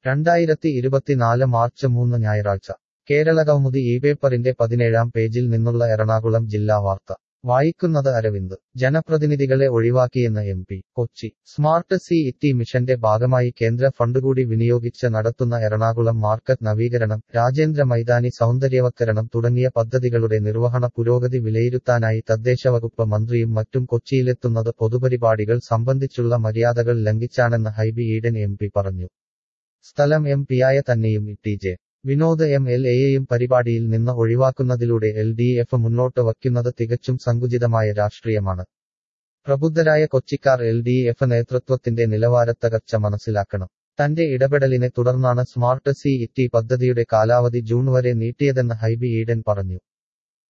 രണ്ടായിരത്തി ഇരുപത്തിനാല് മാർച്ച് മൂന്ന് ഞായറാഴ്ച കേരള കൗമുദി ഈ പേപ്പറിന്റെ പതിനേഴാം പേജിൽ നിന്നുള്ള എറണാകുളം ജില്ലാ വാർത്ത വായിക്കുന്നത് അരവിന്ദ് ജനപ്രതിനിധികളെ ഒഴിവാക്കിയെന്ന് M P Kochi smart city മിഷന്റെ ഭാഗമായി കേന്ദ്ര ഫണ്ട് കൂടി വിനിയോഗിച്ച് നടത്തുന്ന എറണാകുളം മാർക്കറ്റ് നവീകരണം രാജേന്ദ്ര മൈതാനി സൗന്ദര്യവത്കരണം തുടങ്ങിയ പദ്ധതികളുടെ നിർവഹണ പുരോഗതി വിലയിരുത്താനായി തദ്ദേശവകുപ്പ് മന്ത്രിയും മറ്റും കൊച്ചിയിലെത്തുന്നത് പൊതുപരിപാടികൾ സംബന്ധിച്ചുള്ള മര്യാദകൾ ലംഘിച്ചാണെന്ന് ഹൈബി ഈഡൻ എം പി പറഞ്ഞു സ്ഥലം എം പിയായ തന്നെയും T J Vinod M L എയെയും പരിപാടിയിൽ നിന്ന് ഒഴിവാക്കുന്നതിലൂടെ എൽ ഡി എഫ് മുന്നോട്ട് വയ്ക്കുന്നത് തികച്ചും സങ്കുചിതമായ രാഷ്ട്രീയമാണ് പ്രബുദ്ധരായ കൊച്ചിക്കാർ എൽ ഡി എഫ് നേതൃത്വത്തിന്റെ നിലവാരത്തകർച്ച മനസ്സിലാക്കണം തന്റെ ഇടപെടലിനെ തുടർന്നാണ് സ്മാർട്ട് സി ഇറ്റി പദ്ധതിയുടെ കാലാവധി ജൂൺ വരെ നീട്ടിയതെന്ന് ഹൈബി ഈഡൻ പറഞ്ഞു